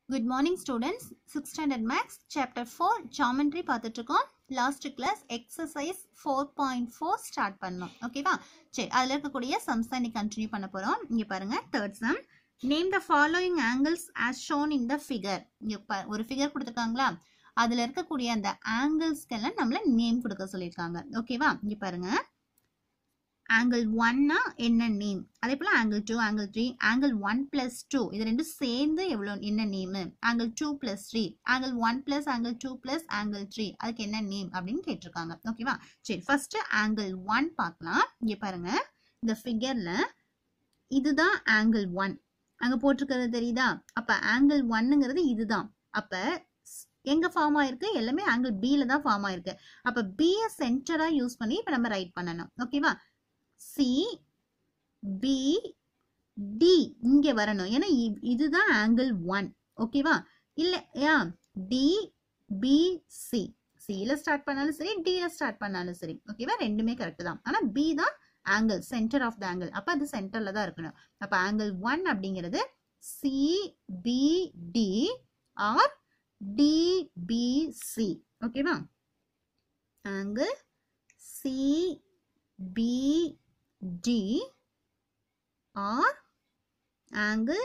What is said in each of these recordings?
Good morning students six standard maths chapter four geometry பார்த்துட்டு இருக்கோம் last class exercise four point four start பண்ணோம் ஓகேவா சரி அதில் இருக்கக்கூடிய சம்ஸ் தான் இன்னைக்கு கண்டினியூ பண்ண போகிறோம் இங்கே பாருங்க third sum name the following angles as shown in the figure இங்கே ப ஒரு ஃபிகர் கொடுத்துருக்காங்களா அதில் இருக்கக்கூடிய அந்த ஆங்கிள்ஸ்க்கெல்லாம் நம்மள நேம் கொடுக்க சொல்லியிருக்காங்க ஓகேவா இங்கே பாருங்க ஆங்கிள் ஒன்னா என்ன நேம் அதே போல் angle two angle three angle one plus two இது ரெண்டும் சேர்ந்து எவ்வளோ என்ன name angle two plus three angle one plus angle two plus angle three அதுக்கு என்ன நேம் அப்படின்னு கேட்டிருக்காங்க ஓகேவா சரி ஃபர்ஸ்ட் ஆங்கிள் ஒன் பார்க்கலாம் இங்கே பாருங்க இந்த ஃபிகர்ல இதுதான் ஆங்கிள் ஒன் அங்க போட்டிருக்கிறது தெரியுதா அப்ப ஆங்கிள் ஒன்னுங்கிறது இதுதான் அப்ப எங்க ஃபார்ம் ஆயிருக்கு எல்லாமே ஆங்கிள் பில தான் ஃபார்ம் ஆயிருக்கு அப்ப பிய சென்டரா யூஸ் பண்ணி இப்ப நம்ம ரைட் பண்ணணும் ஓகேவா சி பி டி இங்க வரணும் ஏன்னா இ- இதுதான் ஆங்கிள் ஒன் ஓகேவா இல்லையா டி பி சி சில ஸ்டார்ட் பண்ணாலும் சரி டில ஸ்டார்ட் பண்ணாலும் சரி ஓகேவா ரெண்டுமே கரெக்ட் தான் ஆனா பி தான் angle center of the angle அப்ப அது சென்டர்ல தான் இருக்கணும் அப்ப ஆங்கிள் ஒன் அப்படிங்கிறது C B D R D B C ஓகேவா angle C B D R angle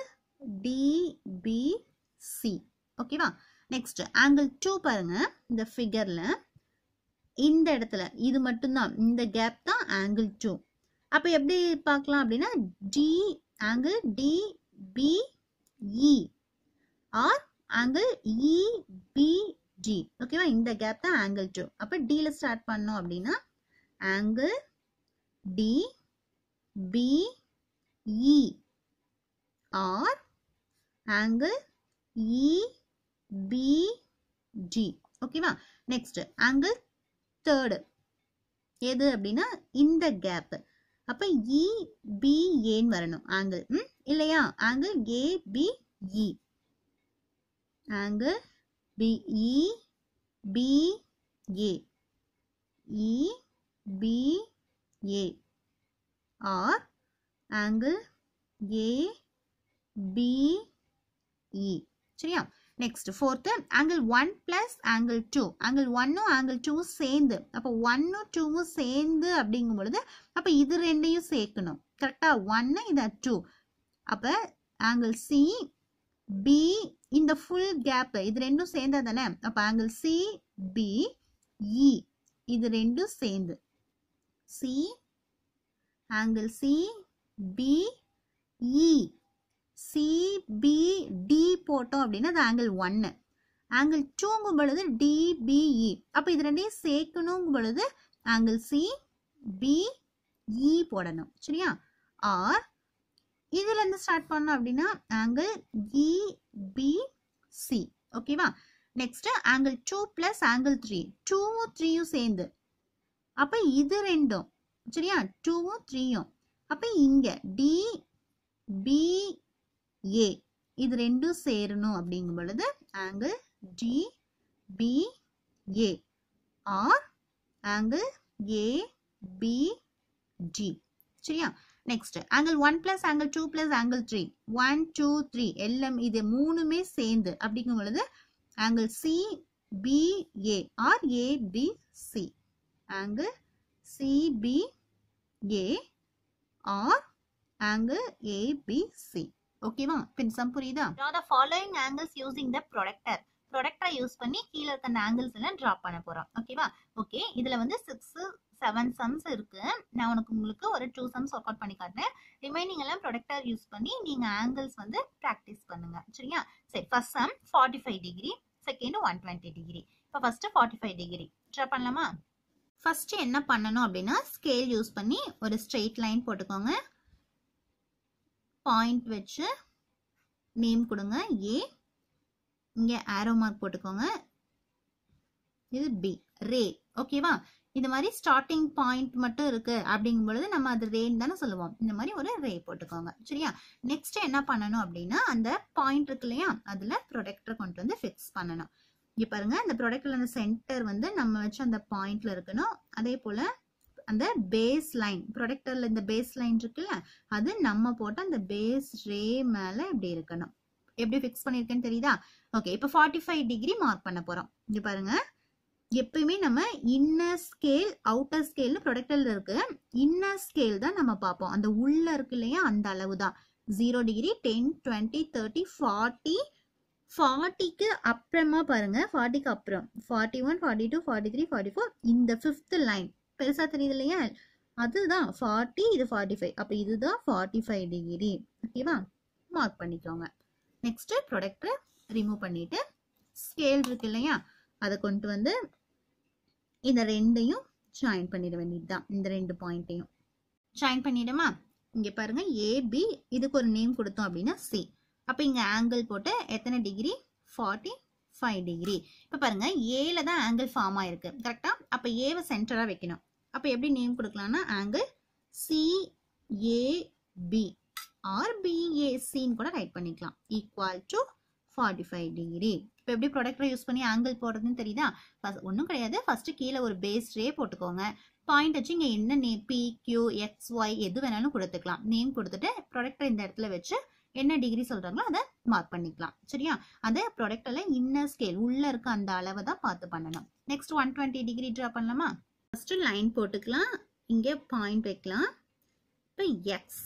DBC ஓகேவா நெக்ஸ்ட் ஆங்கிள் டூ பாருங்க இந்த ஃபிகர்ல இந்த இடத்துல இது மட்டும்தான் இந்த கேப் தான் ஆங்கிள் டூ அப்ப எப்படி பார்க்கலாம் அப்படின்னா D angle D B E R angle E B D ஓகேவா இந்த கேப் தான் ஆங்கிள் டூ அப்ப டில ஸ்டார்ட் பண்ணோம் அப்படின்னா angle D B E R angle E B D ஓகேவா நெக்ஸ்ட் ஆங்கிள் தேர்டு எது அப்படின்னா இந்த கேப் அப்ப இ பி ஏன்னு வரணும் ஆங்கிள் ம் இல்லையா angle A B E angle B E B A E B A R angle A B E சரியா next fourth angle one plus angle two angle ஒன்னும் ஆங்கிள் டூவும் சேர்ந்து அப்போ ஒன்னும் டூவும் சேர்ந்து அப்படிங்கும் பொழுது அப்போ இது ரெண்டையும் சேர்க்கணும் கரெக்டா ஒன்னு இது டூ அப்போ ஆங்கிள் சி பி இந்த ஃபுல் கேப் இது ரெண்டும் சேர்ந்தா தானே அப்போ ஆங்கிள் சி பி இ இது ரெண்டும் சேர்ந்து C angle C B E CBD போட்டோம் அப்படின்னா அது ஆங்கிள் ஒன்னு ஆங்கிள் டூங்கும் பொழுது டிபிஇ அப்போ இது ரெண்டையும் சேர்க்கணுங்கும் பொழுது ஆங்கிள் சி பிஇ போடணும் சரியா ஆர் இதுல இருந்து ஸ்டார்ட் பண்ணோம் அப்படின்னா ஆங்கிள் இபிசி ஓகேவா next angle two plus angle three டூவும் த்ரீயும் சேர்ந்து அப்ப இது ரெண்டும் சரியா டூவும் த்ரீயும் அப்ப இங்க டி பி ஏ இது ரெண்டும் சேரணும் அப்படிங்கும் பொழுது angle D B A R angle A B D சரியா next angle one plus angle two plus angle three one two three எல்லாம் இது மூணுமே சேர்ந்து அப்படிங்கும் பொழுது angle C B A R A B C angle C B A R angle ABC ஓகேவா பின் sum புரியுதா draw the following angles using the protector ப்ரொடக்டரை யூஸ் பண்ணி கீழே இருக்க அந்த ஆங்கிள்ஸ் எல்லாம் ட்ரா பண்ண போறோம் ஓகேவா ஓகே இதுல வந்து சிக்ஸ் செவன் சம்ஸ் இருக்கு நான் உனக்கு உங்களுக்கு ஒரு டூ சம்ஸ் ஒர்க் அவுட் பண்ணி காட்டுறேன் ரிமைனிங் எல்லாம் ப்ரொடக்டர் யூஸ் பண்ணி நீங்க ஆங்கிள்ஸ் வந்து ப்ராக்டிஸ் பண்ணுங்க சரியா சரி first sum forty five degree second one twenty degree இப்போ first forty five degree draw பண்ணலாமா ஃபர்ஸ்ட் என்ன பண்ணணும் அப்படின்னா ஸ்கேல் யூஸ் பண்ணி ஒரு ஸ்ட்ரெயிட் லைன் போட்டுக்கோங்க பாயிண்ட் வச்சு நேம் கொடுங்க ஏ இங்கே ஆரோ மார்க் போட்டுக்கோங்க இது பி ரே ஓகேவா இந்த மாதிரி ஸ்டார்டிங் பாயிண்ட் மட்டும் இருக்கு அப்படிங்கும் பொழுது நம்ம அது ரேன்னு தானே சொல்லுவோம் இந்த மாதிரி ஒரு ரே போட்டுக்கோங்க சரியா நெக்ஸ்ட் என்ன பண்ணணும் அப்படின்னா அந்த பாயிண்ட் இருக்கு இல்லையா அதுல ப்ரொடக்டரை கொண்டு வந்து ஃபிக்ஸ் பண்ணணும் இங்க பாருங்க அந்த ப்ரொடக்ட்ல அந்த சென்டர் வந்து நம்ம வச்சு அந்த பாயிண்ட்ல இருக்கணும் அதே போல அந்த பேஸ் லைன் ப்ரொடக்டர்ல இந்த பேஸ் லைன் இருக்குல்ல அது நம்ம போட்ட அந்த பேஸ் ரே மேல இப்படி இருக்கணும் எப்படி ஃபிக்ஸ் பண்ணியிருக்கேன்னு தெரியுதா ஓகே இப்போ ஃபார்ட்டி ஃபைவ் டிகிரி மார்க் பண்ண போகிறோம் இங்க பாருங்க எப்பயுமே நம்ம இன்னர் ஸ்கேல் அவுட்டர் ஸ்கேல்னு ப்ரொடக்டில் இருக்கு இன்னர் ஸ்கேல் தான் நம்ம பார்ப்போம் அந்த உள்ள இருக்கு இல்லையா அந்த அளவு தான் zero degree ten twenty thirty forty ஃபார்ட்டிக்கு அப்புறமா பாருங்க ஃபார்ட்டிக்கு அப்புறம் forty one forty two forty three forty four இந்த ஃபிஃப்த் லைன் பெருசா தெரியுது இல்லையா அதுதான் ஃபார்ட்டி இது ஃபார்ட்டி ஃபைவ் அப்போ இதுதான் ஃபார்ட்டி ஃபைவ் டிகிரி ஓகேவா மார்க் பண்ணிக்கோங்க நெக்ஸ்ட் ப்ராடக்ட்டை ரிமூவ் பண்ணிட்டு ஸ்கேல் இருக்கு இல்லையா அதை கொண்டு வந்து இந்த ரெண்டையும் ஜாயின் பண்ணிட வேண்டியது தான் இந்த ரெண்டு பாயிண்ட்டையும் ஜாயின் பண்ணிடுமா இங்க பாருங்க ஏபி இதுக்கு ஒரு நேம் கொடுத்தோம் அப்படின்னா சி அப்போ இங்க ஆங்கிள் போட்டு எத்தனை டிகிரி ஃபார்ட்டி ஃபைவ் டிகிரி இப்போ பாருங்க ஏல தான் ஆங்கிள் ஃபார்ம் ஆயிருக்கு கரெக்டா அப்போ ஏவை சென்டரா வைக்கணும் அப்போ எப்படி நேம் கொடுக்கலாம்னா ஆங்கிள் சிஏபி ஆர் பிஏசின்னு கூட ரைட் பண்ணிக்கலாம் equal to forty five degree இப்போ எப்படி ப்ராடக்டை யூஸ் பண்ணி ஆங்கிள் போடுறதுன்னு தெரியுதா ஒன்றும் கிடையாது ஃபர்ஸ்ட் கீழே ஒரு பேஸ் ரே போட்டுக்கோங்க பாயிண்ட் வச்சு இங்கே என்ன name P Q X Y எது வேணாலும் கொடுத்துக்கலாம் நேம் கொடுத்துட்டு ப்ராடக்டை இந்த இடத்துல வச்சு என்ன டிகிரி சொல்றாங்களோ அதை மார்க் பண்ணிக்கலாம் சரியா அந்த ப்ராடக்ட்ல இன்னர் ஸ்கேல் உள்ள இருக்க அந்த அளவை தான் பார்த்து பண்ணணும் next one twenty degree draw பண்ணலாமா ஃபர்ஸ்ட் லைன் போட்டுக்கலாம் இங்கே பாயிண்ட் வைக்கலாம் இப்போ எக்ஸ்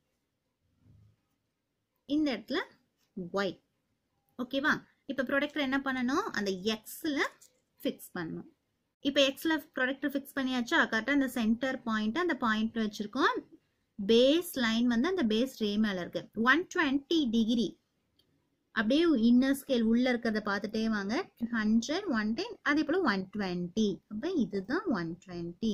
இந்த இடத்துல ஒய் ஓகேவா இப்போ ப்ராடக்ட் என்ன பண்ணணும் அந்த எக்ஸில் ஃபிக்ஸ் பண்ணணும் இப்போ எக்ஸில் ப்ராடக்ட் ஃபிக்ஸ் பண்ணியாச்சா கரெக்டாக அந்த சென்டர் பாயிண்ட் அந்த பாயிண்ட் வச்சுருக்கோம் பேஸ் லைன் வந்து அந்த பேஸ் ரே மேலே இருக்கு ஒன் டுவெண்ட்டி டிகிரி அப்படியே இன்னர் ஸ்கேல் உள்ள இருக்கிறத பார்த்துட்டே வாங்க ஹண்ட்ரட் ஒன் டென் அதே போல் ஒன் டுவெண்ட்டி அப்போ இதுதான் ஒன் டுவெண்ட்டி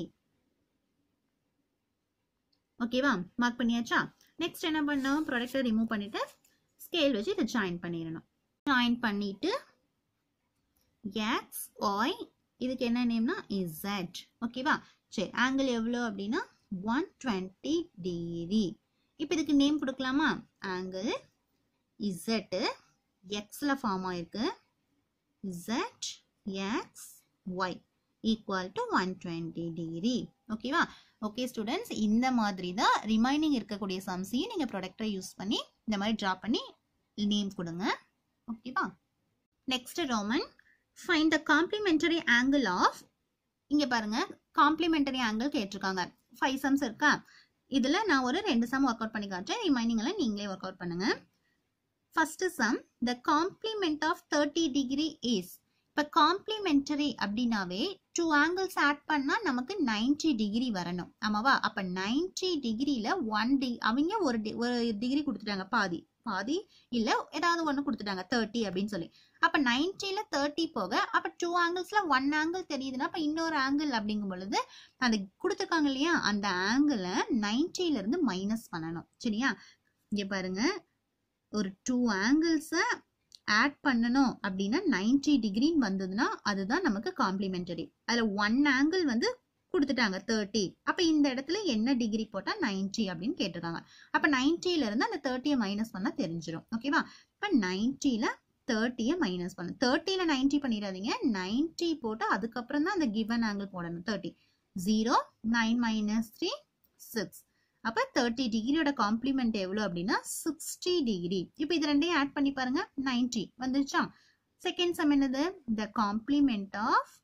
ஓகேவா மார்க் பண்ணியாச்சா நெக்ஸ்ட் என்ன பண்ணோம் ப்ராடக்ட்டை ரிமூவ் பண்ணிட்டு ஸ்கேல் வச்சு இதை ஜாயின் பண்ணிடணும் ஜாயின் பண்ணிட்டு எக்ஸ் ஒய் இதுக்கு என்ன நேம்னா இசட் ஓகேவா சரி ஆங்கிள் எவ்வளோ அப்படின்னா ஒன் டுவெண்ட்டி டிகிரி இப்போ இதுக்கு நேம் கொடுக்கலாமா ஆங்கிள் இசட்டு எக்ஸில் ஃபார்ம் ஆயிருக்கு Z X Y equal to one twenty degree ஓகேவா ஓகே ஸ்டூடெண்ட்ஸ் இந்த மாதிரி தான் ரிமைனிங் இருக்கக்கூடிய சம்ஸையும் நீங்கள் ப்ராடக்டை யூஸ் பண்ணி இந்த மாதிரி ட்ரா பண்ணி நேம் கொடுங்க ஓகேவா next roman find the complementary angle of இங்க பாருங்க காம்ப்ளிமெண்டரி ஆங்கிள் கேட்டிருக்காங்க ஃபைவ் சம்ஸ் இருக்கா இதுல நான் ஒரு ரெண்டு சம் ஒர்க் அவுட் பண்ணி காட்டுறேன் ரிமைனிங் எல்லாம் நீங்களே ஒர்க் அவுட் பண்ணுங்க first sum the complement of thirty degree is இப்போ காம்ப்ளிமெண்டரி அப்படின்னாவே டூ ஆங்கிள்ஸ் ஆட் பண்ணா நமக்கு நைன்டி டிகிரி வரணும் ஆமாவா அப்ப நைன்டி டிகிரியில ஒன் டி அவங்க ஒரு டி ஒரு டிகிரி கொடுத்துட்டாங்க பாதி பாதி இல்ல ஏதாவது ஒன்று கொடுத்துட்டாங்க தேர்ட்டி அப்படின்னு சொல்லி அப்ப நைன்டில தேர்ட்டி போக அப்ப டூ ஆங்கிள்ஸ்ல ஒன் ஆங்கிள் தெரியுதுன்னா அப்ப இன்னொரு ஆங்கிள் அப்படிங்கும் பொழுது அந்த கொடுத்துருக்காங்க இல்லையா அந்த ஆங்கிளை நைன்டில இருந்து மைனஸ் பண்ணணும் சரியா இங்க பாருங்க ஒரு டூ ஆங்கிள்ஸை ஆட் பண்ணணும் அப்படின்னா நைன்டி டிகிரின்னு வந்ததுன்னா அதுதான் நமக்கு காம்ப்ளிமெண்டரி அதுல ஒன் ஆங்கிள் வந்து கொடுத்துட்டாங்க தேர்ட்டி அப்ப இந்த இடத்துல என்ன டிகிரி போட்டா நைன்டி அப்படின்னு கேட்டிருக்காங்க அப்ப நைன்டில இருந்து அந்த தேர்ட்டியை மைனஸ் பண்ணா தெரிஞ்சிடும் ஓகேவா இப்ப நைன்டில தேர்ட்டியை மைனஸ் பண்ணணும் தேர்ட்டியில் நைன்டி பண்ணிடாதீங்க நைன்டி போட்டு அதுக்கப்புறம் தான் அந்த கிவன் ஆங்கிள் போடணும் thirty zero nine minus three six அப்போ தேர்ட்டி டிகிரியோட காம்ப்ளிமெண்ட் எவ்வளோ அப்படின்னா சிக்ஸ்டி டிகிரி இப்போ இது ரெண்டையும் ஆட் பண்ணி பாருங்க நைன்டி வந்துருச்சா செகண்ட் சம் என்னது the complement of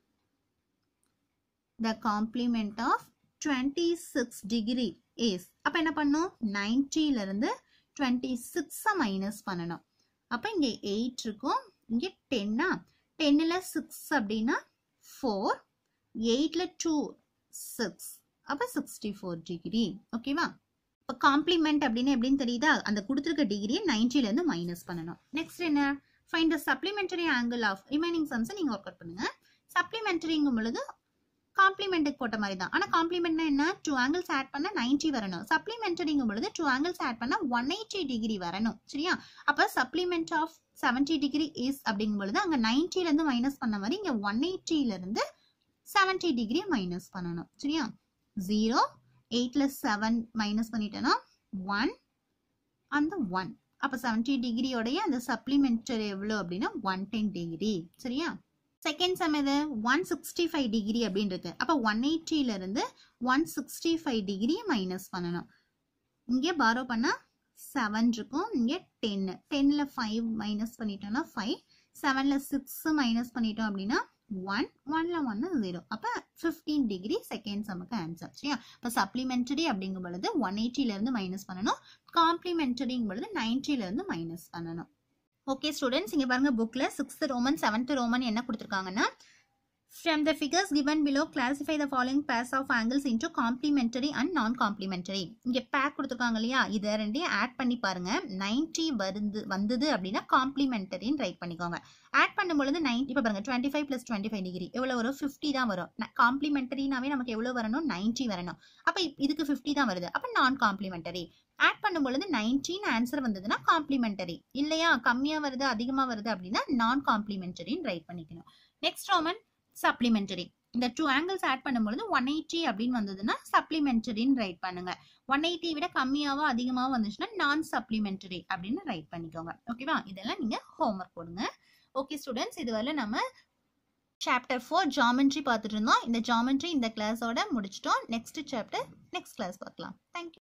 the complement of twenty six degree is அப்போ என்ன பண்ணும் நைன்டியிலேருந்து டுவெண்ட்டி சிக்ஸை மைனஸ் பண்ணணும் அப்போ இங்கே எயிட் இருக்கும் இங்கே டென்னா டென்னில் சிக்ஸ் அப்படின்னா ஃபோர் எயிட்டில் டூ சிக்ஸ் அப்போ சிக்ஸ்டி ஃபோர் டிகிரி ஓகேவா இப்போ காம்ப்ளிமெண்ட் அப்படின்னு எப்படின்னு தெரியுதா அந்த கொடுத்துருக்க டிகிரியை நைன்டிலேருந்து மைனஸ் பண்ணணும் நெக்ஸ்ட் என்ன find the supplementary angle of remaining சம்ஸை நீங்கள் ஒர்க் அவுட் பண்ணுங்க சப்ளிமெண்டரிங்கும் பொழுது காம்ப்ளிமெண்ட்டுக்கு போட்ட மாதிரி தான் ஆனால் காம்ப்ளிமெண்ட்னா என்ன டூ ஆங்கிள்ஸ் ஆட் பண்ண நைன்டி வரணும் சப்ளிமெண்டரிங்கும் பொழுது டூ ஆங்கிள்ஸ் ஆட் பண்ண ஒன் எயிட்டி டிகிரி வரணும் சரியா அப்போ supplement of seventy degree is அப்படிங்கும் பொழுது அங்கே நைன்டிலேருந்து மைனஸ் பண்ண மாதிரி இங்கே ஒன் எயிட்டிலேருந்து செவன்டி டிகிரி மைனஸ் பண்ணணும் சரியா ஜீரோ எயிட்டில் செவன் மைனஸ் பண்ணிட்டேன்னா ஒன் அந்த ஒன் அப்போ செவன்டி டிகிரியோடைய அந்த சப்ளிமெண்டரி எவ்வளோ அப்படின்னா ஒன் டென் டிகிரி சரியா செகண்ட் சம் எது ஒன் சிக்ஸ்டி ஃபைவ் டிகிரி அப்படின்னு இருக்கு அப்போ ஒன் எயிட்டியிலேருந்து one sixty five degree minus பண்ணணும் இங்கே பாரோ பண்ணால் செவன் இருக்கும் இங்கே டென்னு டென்னில் ஃபைவ் மைனஸ் பண்ணிட்டோம்னா ஃபைவ் செவனில் சிக்ஸு மைனஸ் பண்ணிட்டோம் அப்படின்னா ஒன் ஒன்ல ஒன்று ஜீரோ அப்போ ஃபிஃப்டீன் டிகிரி செகண்ட் சமுக்கு ஆன்சர் சரியா இப்போ சப்ளிமெண்டரி அப்படிங்கும் பொழுது ஒன் எயிட்டிலேருந்து மைனஸ் பண்ணணும் காம்ப்ளிமெண்டரிங்கும் பொழுது நைன்ட்டிலேருந்து மைனஸ் பண்ணணும் ஓகே ஸ்டூடெண்ட்ஸ் இங்கே பாருங்க புக்கில் சிக்ஸ்த் ரோமன் செவன்த் ரோமன் என்ன கொடுத்துருக்காங்கன்னா From the figures given below, classify the following pairs of angles into complementary and non-complementary. இங்கே பேக் கொடுத்துருக்காங்க இல்லையா இதை ரெண்டையும் ஆட் பண்ணி பாருங்க 90 வருது வந்தது அப்படின்னா காம்ப்ளிமெண்டரின்னு ரைட் பண்ணிக்கோங்க ஆட் பண்ணும்பொழுது நைன்டி இப்போ பாருங்க twenty five plus twenty five degree எவ்வளோ வரும் ஃபிஃப்டி தான் வரும் காம்ப்ளிமெண்டரினாவே நமக்கு எவ்வளோ வரணும் 90 வரணும் அப்போ இதுக்கு ஃபிஃப்டி தான் வருது அப்போ நான் காம்ப்ளிமெண்டரி ஆட் பண்ணும்பொழுது நைன்டீன் ஆன்சர் வந்ததுன்னா காம்ப்ளிமெண்டரி இல்லையா கம்மியாக வருது அதிகமாக வருது அப்படின்னா நான் காம்ப்ளிமெண்டரின்னு ரைட் பண்ணிக்கணும் நெக்ஸ்ட் ரோமன் சப்ளிமெண்டரி இந்த டூ ஆங்கிள்ஸ் ஆட் பண்ணும்பொழுது ஒன் எயிட்டி அப்படின்னு வந்ததுன்னா சப்ளிமெண்டரின்னு ரைட் பண்ணுங்க ஒன் எயிட்டி விட கம்மியாவோ அதிகமாவோ வந்துச்சுன்னா நான் சப்ளிமெண்டரி அப்படின்னு ரைட் பண்ணிக்கோங்க ஓகேவா இதெல்லாம் நீங்க ஹோம்ஒர்க் போடுங்க ஓகே ஸ்டூடெண்ட்ஸ் இதுவரை நம்ம சாப்டர் ஃபோர் ஜாமெண்ட்ரி பார்த்துட்டு இருந்தோம் இந்த ஜாமெண்ட்ரி இந்த கிளாஸோட முடிச்சிட்டோம் நெக்ஸ்ட் சாப்டர் நெக்ஸ்ட் கிளாஸ் பார்க்கலாம் தேங்க்யூ